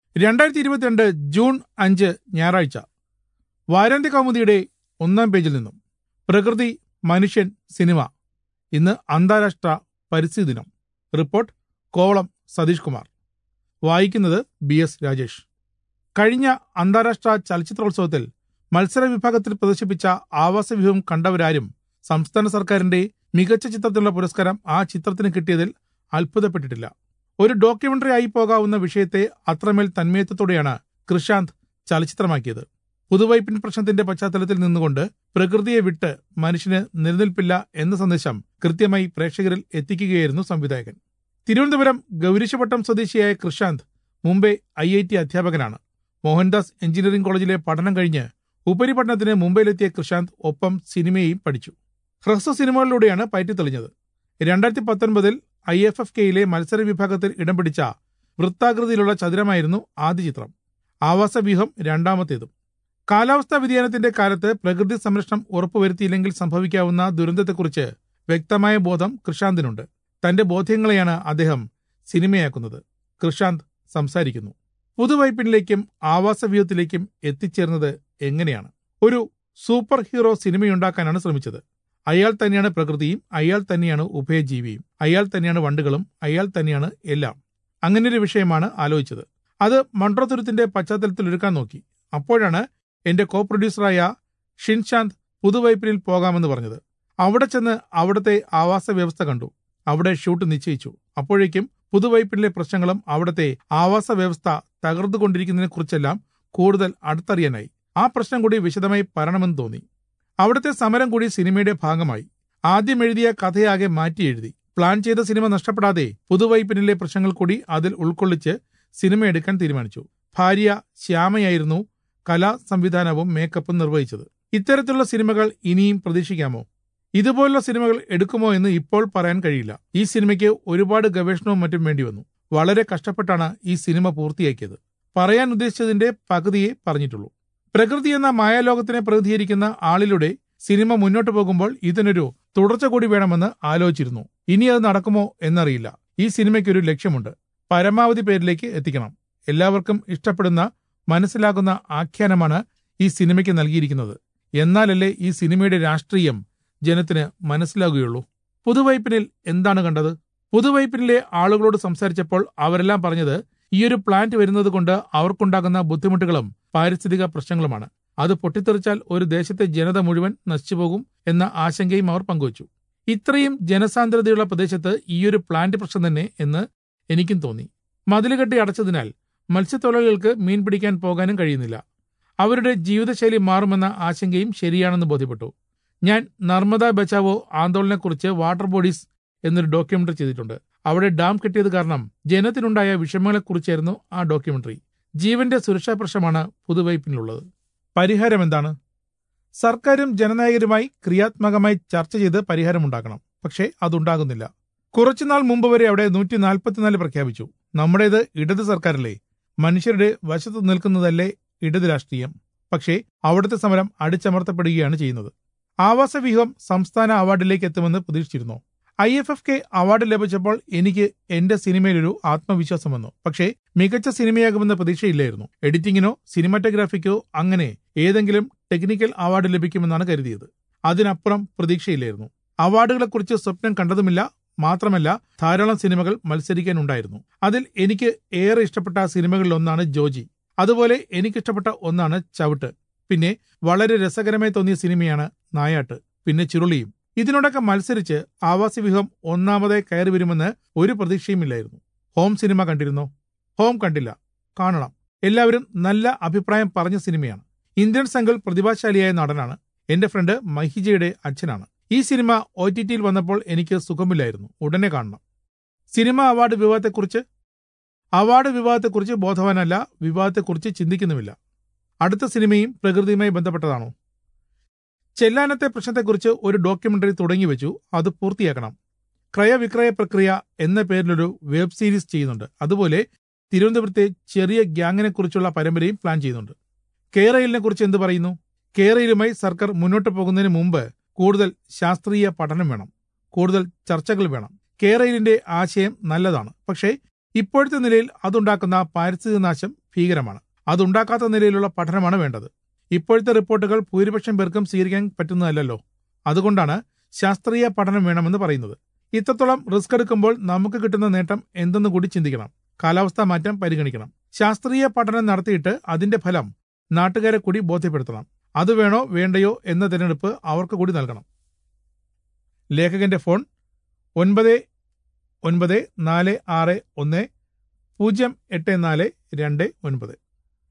രണ്ടായിരത്തി ഇരുപത്തിരണ്ട് ജൂൺ അഞ്ച് ഞായറാഴ്ച വാരാന്ത്യ കൗമുദിയുടെ ഒന്നാം പേജിൽ നിന്നും പ്രകൃതി മനുഷ്യൻ സിനിമ ഇന്ന് അന്താരാഷ്ട്ര പരിസ്ഥിതി ദിനം റിപ്പോർട്ട് കോവളം സതീഷ് കുമാർ വായിക്കുന്നത് ബി എസ് രാജേഷ് കഴിഞ്ഞ അന്താരാഷ്ട്ര ചലച്ചിത്രോത്സവത്തിൽ മത്സര വിഭാഗത്തിൽ പ്രദർശിപ്പിച്ച ആവാസവ്യൂഹം കണ്ടവരാരും സംസ്ഥാന സർക്കാരിന്റെ മികച്ച ചിത്രത്തിനുള്ള പുരസ്കാരം ആ ചിത്രത്തിന് കിട്ടിയതിൽ അത്ഭുതപ്പെട്ടിട്ടില്ല ഒരു ഡോക്യുമെന്ററി ആയി പോകാവുന്ന വിഷയത്തെ അത്രമേൽ തന്മയത്വത്തോടെയാണ് കൃഷാന്ത് ചലച്ചിത്രമാക്കിയത് പുതുവൈപ്പിൻ പ്രശ്നത്തിന്റെ പശ്ചാത്തലത്തിൽ നിന്നുകൊണ്ട് പ്രകൃതിയെ വിട്ട് മനുഷ്യന് നിലനിൽപ്പില്ല എന്ന സന്ദേശം കൃത്യമായി പ്രേക്ഷകരിൽ എത്തിക്കുകയായിരുന്നു സംവിധായകൻ തിരുവനന്തപുരം ഗൗരീശപട്ടം സ്വദേശിയായ Krishand Mumbai I I T അധ്യാപകനാണ് മോഹൻദാസ് എഞ്ചിനീയറിംഗ് കോളേജിലെ പഠനം കഴിഞ്ഞ് ഉപരിപഠനത്തിന് മുംബൈയിലെത്തിയ കൃഷാന്ത് ഒപ്പം സിനിമയെയും പഠിച്ചു ഹ്രസ്വ സിനിമകളിലൂടെയാണ് പയറ്റി തെളിഞ്ഞത് രണ്ടായിരത്തി പത്തൊൻപതിൽ ഐ എഫ് എഫ് കെയിലെ മത്സര വിഭാഗത്തിൽ ഇടം പിടിച്ച വൃത്താകൃതിയിലുള്ള ചതുരമായിരുന്നു ആദ്യ ചിത്രം ആവാസവ്യൂഹം രണ്ടാമത്തേതും കാലാവസ്ഥാ വ്യതിയാനത്തിന്റെ കാലത്ത് പ്രകൃതി സംരക്ഷണം ഉറപ്പുവരുത്തിയില്ലെങ്കിൽ സംഭവിക്കാവുന്ന ദുരന്തത്തെക്കുറിച്ച് വ്യക്തമായ ബോധം കൃഷാന്തിനുണ്ട് തന്റെ ബോധ്യങ്ങളെയാണ് അദ്ദേഹം സിനിമയാക്കുന്നത് കൃഷാന്ത് സംസാരിക്കുന്നു പുതുവൈപ്പിനിലേക്കും ആവാസവ്യൂഹത്തിലേക്കും എത്തിച്ചേർന്നത് എങ്ങനെയാണ് ഒരു സൂപ്പർ ഹീറോ സിനിമയുണ്ടാക്കാനാണ് ശ്രമിച്ചത് അയാൾ തന്നെയാണ് പ്രകൃതിയും അയാൾ തന്നെയാണ് ഉഭയജീവിയും അയാൾ തന്നെയാണ് വണ്ടുകളും അയാൾ തന്നെയാണ് എല്ലാം അങ്ങനെയൊരു വിഷയമാണ് ആലോചിച്ചത് അത് മൺട്രോതുരത്തിന്റെ പശ്ചാത്തലത്തിൽ ഒരുക്കാൻ നോക്കി അപ്പോഴാണ് എന്റെ കോ പ്രൊഡ്യൂസറായ ഷിൻശാന്ത് പുതുവൈപ്പിനിൽ പോകാമെന്ന് പറഞ്ഞത് അവിടെ ചെന്ന് അവിടുത്തെ ആവാസ വ്യവസ്ഥ കണ്ടു അവിടെ ഷൂട്ട് നിശ്ചയിച്ചു അപ്പോഴേക്കും പുതുവൈപ്പിനിലെ പ്രശ്നങ്ങളും അവിടുത്തെ ആവാസ വ്യവസ്ഥ തകർന്നുകൊണ്ടിരിക്കുന്നതിനെ കുറിച്ചെല്ലാം കൂടുതൽ അടുത്തറിയാനായി ആ പ്രശ്നം കൂടി വിശദമായി പറയണമെന്ന് തോന്നി അവിടുത്തെ സമരം കൂടി സിനിമയുടെ ഭാഗമായി ആദ്യം എഴുതിയ കഥയാകെ മാറ്റി എഴുതി പ്ലാൻ ചെയ്ത സിനിമ നഷ്ടപ്പെടാതെ പുതുവൈപ്പിനിലെ പ്രശ്നങ്ങൾ കൂടി അതിൽ ഉൾക്കൊള്ളിച്ച് സിനിമ എടുക്കാൻ തീരുമാനിച്ചു ഭാര്യ ശ്യാമയായിരുന്നു കലാ സംവിധാനവും മേക്കപ്പും നിർവഹിച്ചത് ഇത്തരത്തിലുള്ള സിനിമകൾ ഇനിയും പ്രതീക്ഷിക്കാമോ ഇതുപോലുള്ള സിനിമകൾ എടുക്കുമോ എന്ന് ഇപ്പോൾ പറയാൻ കഴിയില്ല ഈ സിനിമയ്ക്ക് ഒരുപാട് ഗവേഷണവും മറ്റും വേണ്ടി വന്നു വളരെ കഷ്ടപ്പെട്ടാണ് ഈ സിനിമ പൂർത്തിയാക്കിയത് പറയാൻ ഉദ്ദേശിച്ചതിന്റെ പകുതിയെ പറഞ്ഞിട്ടുള്ളൂ പ്രകൃതി എന്ന മായാലോകത്തിനെ പ്രതിനിധീകരിക്കുന്ന ആളിലൂടെ സിനിമ മുന്നോട്ട് പോകുമ്പോൾ ഇതിനൊരു തുടർച്ച കൂടി വേണമെന്ന് ആലോചിച്ചിരുന്നു ഇനി അത് നടക്കുമോ എന്നറിയില്ല ഈ സിനിമയ്ക്കൊരു ലക്ഷ്യമുണ്ട് പരമാവധി പേരിലേക്ക് എത്തിക്കണം എല്ലാവർക്കും ഇഷ്ടപ്പെടുന്ന മനസ്സിലാകുന്ന ആഖ്യാനമാണ് ഈ സിനിമയ്ക്ക് നൽകിയിരിക്കുന്നത് എന്നാലല്ലേ ഈ സിനിമയുടെ രാഷ്ട്രീയം ജനത്തിന് മനസ്സിലാകുകയുള്ളൂ പുതുവൈപ്പിനിൽ എന്താണ് കണ്ടത് പുതുവൈപ്പിനിലെ ആളുകളോട് സംസാരിച്ചപ്പോൾ അവരെല്ലാം പറഞ്ഞത് ഈയൊരു പ്ലാന്റ് വരുന്നത് കൊണ്ട് അവർക്കുണ്ടാകുന്ന ബുദ്ധിമുട്ടുകളും പാരിസ്ഥിതിക പ്രശ്നങ്ങളുമാണ് അത് പൊട്ടിത്തെറിച്ചാൽ ഒരു ദേശത്തെ ജനത മുഴുവൻ നശിച്ചുപോകും എന്ന ആശങ്കയും അവർ പങ്കുവച്ചു ഇത്രയും ജനസാന്ദ്രതയുള്ള പ്രദേശത്ത് ഈയൊരു പ്ലാന്റ് പ്രശ്നം തന്നെ എന്ന് എനിക്കും തോന്നി മതിലുകെട്ടി അടച്ചതിനാൽ മത്സ്യത്തൊഴിലാളികൾക്ക് മീൻ പിടിക്കാൻ പോകാനും കഴിയുന്നില്ല അവരുടെ ജീവിതശൈലി മാറുമെന്ന ആശങ്കയും ശരിയാണെന്ന് ബോധ്യപ്പെട്ടു ഞാൻ നർമ്മദ ബച്ചാവോ ആന്തോളനെക്കുറിച്ച് വാട്ടർ ബോഡീസ് എന്നൊരു ഡോക്യുമെന്ററി ചെയ്തിട്ടുണ്ട് അവിടെ ഡാം കെട്ടിയത് കാരണം ജനത്തിനുണ്ടായ വിഷമങ്ങളെക്കുറിച്ചായിരുന്നു ആ ഡോക്യുമെന്ററി ജീവന്റെ സുരക്ഷാ പ്രശ്നമാണ് പുതുവൈപ്പിനുള്ളത് പരിഹാരം എന്താണ് സർക്കാരും ജനനായകരുമായി ക്രിയാത്മകമായി ചർച്ച ചെയ്ത് പരിഹാരമുണ്ടാക്കണം പക്ഷേ അതുണ്ടാകുന്നില്ല കുറച്ചുനാൾ മുമ്പ് വരെ അവിടെ നൂറ്റി നാൽപ്പത്തിനാല് പ്രഖ്യാപിച്ചു നമ്മുടേത് ഇടത് സർക്കാരല്ലേ മനുഷ്യരുടെ വശത്ത് നിൽക്കുന്നതല്ലേ ഇടത് രാഷ്ട്രീയം പക്ഷേ അവിടുത്തെ സമരം അടിച്ചമർത്തപ്പെടുകയാണ് ചെയ്യുന്നത് ആവാസവ്യൂഹം സംസ്ഥാന അവാർഡിലേക്ക് എത്തുമെന്ന് പ്രതീക്ഷിച്ചിരുന്നു I F F K award ലഭിച്ചപ്പോൾ എനിക്ക് എന്റെ സിനിമയിലൊരു ആത്മവിശ്വാസം വന്നു പക്ഷേ മികച്ച സിനിമയാകുമെന്ന പ്രതീക്ഷയില്ലായിരുന്നു എഡിറ്റിംഗിനോ സിനിമാറ്റോഗ്രാഫിക്കോ അങ്ങനെ ഏതെങ്കിലും ടെക്നിക്കൽ അവാർഡ് ലഭിക്കുമെന്നാണ് കരുതിയത് അതിനപ്പുറം പ്രതീക്ഷയില്ലായിരുന്നു അവാർഡുകളെക്കുറിച്ച് സ്വപ്നം കണ്ടതുമില്ല മാത്രമല്ല ധാരാളം സിനിമകൾ മത്സരിക്കാനുണ്ടായിരുന്നു അതിൽ എനിക്ക് ഏറെ ഇഷ്ടപ്പെട്ട സിനിമകളിലൊന്നാണ് ജോജി അതുപോലെ എനിക്കിഷ്ടപ്പെട്ട ഒന്നാണ് ചവിട്ട് പിന്നെ വളരെ രസകരമായി തോന്നിയ സിനിമയാണ് നായാട്ട് പിന്നെ ചുരുളിയും ഇതിനോടൊക്കെ മത്സരിച്ച് ആവാസവ്യൂഹം ഒന്നാമതായി കയറി വരുമെന്ന് ഒരു പ്രതീക്ഷയുമില്ലായിരുന്നു ഹോം സിനിമ കണ്ടിരുന്നോ ഹോം കണ്ടില്ല കാണണം എല്ലാവരും നല്ല അഭിപ്രായം പറഞ്ഞ സിനിമയാണ് ഇന്ത്യൻ സംഘൽ പ്രതിഭാശാലിയായ നടനാണ് എന്റെ ഫ്രണ്ട് മഹിജയുടെ അച്ഛനാണ് ഈ സിനിമ ഒ ടി ടിയിൽ വന്നപ്പോൾ എനിക്ക് സുഖമില്ലായിരുന്നു ഉടനെ കാണണം സിനിമ അവാർഡ് വിവാദത്തെക്കുറിച്ച് അവാർഡ് വിവാദത്തെക്കുറിച്ച് ബോധവാനല്ല വിവാദത്തെക്കുറിച്ച് ചിന്തിക്കുന്നുമില്ല അടുത്ത സിനിമയും പ്രകൃതിയുമായി ബന്ധപ്പെട്ടതാണോ ചെല്ലാനത്തെ പ്രശ്നത്തെക്കുറിച്ച് ഒരു ഡോക്യുമെന്ററി തുടങ്ങി വെച്ചു അത് പൂർത്തിയാക്കണം ക്രയവിക്രയ പ്രക്രിയ എന്ന പേരിലൊരു വെബ് സീരീസ് ചെയ്യുന്നുണ്ട് അതുപോലെ തിരുവനന്തപുരത്തെ ചെറിയ ഗ്യാങ്ങിനെ കുറിച്ചുള്ള പരമ്പരയും പ്ലാൻ ചെയ്യുന്നുണ്ട് കേരളിനെ കുറിച്ച് എന്ത് പറയുന്നു കേരളയിലുമായി സർക്കാർ മുന്നോട്ട് പോകുന്നതിന് മുമ്പ് കൂടുതൽ ശാസ്ത്രീയ പഠനം വേണം കൂടുതൽ ചർച്ചകൾ വേണം കേരളിന്റെ ആശയം നല്ലതാണ് പക്ഷേ ഇപ്പോഴത്തെ നിലയിൽ അതുണ്ടാക്കുന്ന പാരിസ്ഥിതിക നാശം ഭീകരമാണ് അതുണ്ടാക്കാത്ത നിലയിലുള്ള പഠനമാണ് വേണ്ടത് ഇപ്പോഴത്തെ റിപ്പോർട്ടുകൾ ഭൂരിപക്ഷം പേർക്കും സ്വീകരിക്കാൻ പറ്റുന്നതല്ലല്ലോ അതുകൊണ്ടാണ് ശാസ്ത്രീയ പഠനം വേണമെന്ന് പറയുന്നത് ഇത്രത്തോളം റിസ്ക് എടുക്കുമ്പോൾ നമുക്ക് കിട്ടുന്ന നേട്ടം എന്തെന്ന് കൂടി ചിന്തിക്കണം കാലാവസ്ഥാ മാറ്റം പരിഗണിക്കണം ശാസ്ത്രീയ പഠനം നടത്തിയിട്ട് അതിന്റെ ഫലം നാട്ടുകാരെ കൂടി ബോധ്യപ്പെടുത്തണം അത് വേണോ വേണ്ടയോ എന്ന തിരഞ്ഞെടുപ്പ് അവർക്ക് കൂടി നൽകണം ലേഖകന്റെ ഫോൺ ഒൻപത് ഒൻപത് നാല് ആറ് ഒന്ന് പൂജ്യം എട്ട് നാല് രണ്ട് ഒൻപത്